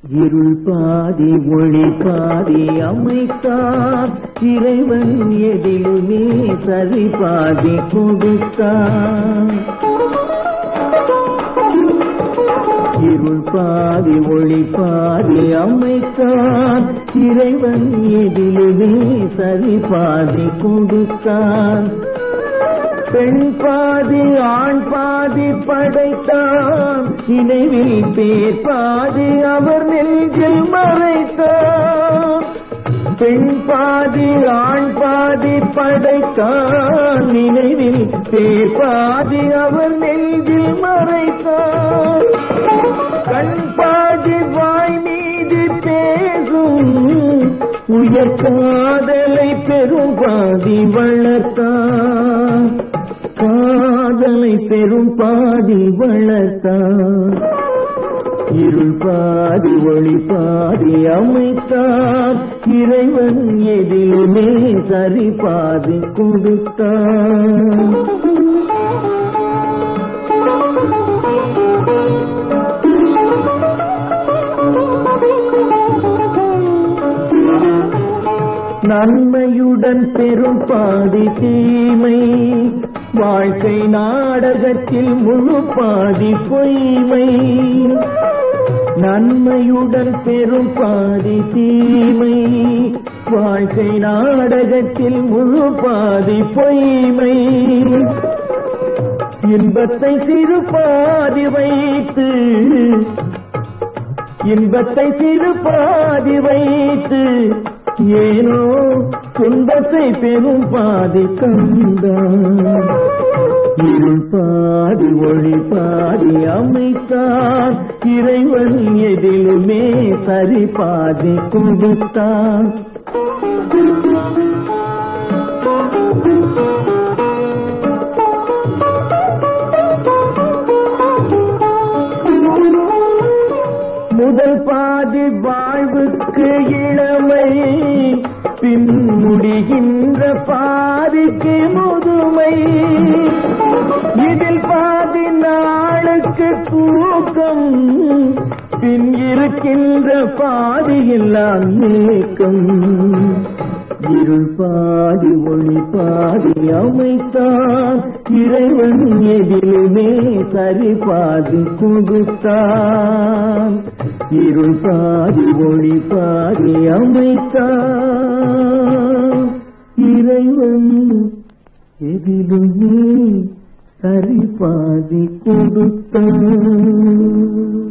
இருள் பாதி ஒளி பாதி அமைத்தார் இறைவன் எதிலுமே சரி பாதி கொடுத்தார் இருள் பாதி ஒளி பாதி அமைத்தார் இறைவன் எதிலுமே சரி பாதி கொடுத்தான் பெண் பாதி ஆண் பாதி படைத்தான் நினைவில் பேர் பாதி அவர் நெஞ்சில் மறைத்தான் பெண் பாதி ஆண் பாதி படைத்தான் நினைவில் பேர் பாதி அவர் நெஞ்சில் மறைத்தான் கண் பாதி வாய் மீது பேசும் உயர் காதலை பெரும் பாதி வளர்த்தான் காதலை பெரும் பாதி வளர்த்தான் இருள் பாதி ஒளி பாதி அமைத்தார் இறைவன் எதிலுமே சரி பாதி கொடுத்தான் நன்மையுடன் பெரும் பாதி தீமை வாழ்க்கை நாடகத்தில் முழு பாதி பொய்மை நன்மையுடன் பெரும் பாதி தீமை வாழ்க்கை நாடகத்தில் முழு பாதி பொய்மை இன்பத்தை சிறு பாதி வைத்து இன்பத்தை சிறு பாதி வைத்து ஏனோ துன்பத்தை பெரும் பாதி தந்தான் இருள் பாதி ஒளி பாதி அமைத்தார் இறைவன் எதிலுமே சரி பாதி கொடுத்தான் முதல் பாதி வாழ்வுக்கு இளமை பின் முடிகின்ற பாதிக்கு முதுமை இதில் பாதி நாளுக்கு தூக்கம் பின் இருக்கின்ற பாதியெல்லாம் ஏக்கம் இருள் பாதி ஒளி பாதி அமைத்தான் இறைவன் எதிலுமே சரி பாதி கொடுத்தான் இருள் பாதி ஒளி பாதி அமைத்தான் இறைவன் எதிலுமே சரி பாதி கொடுத்தான்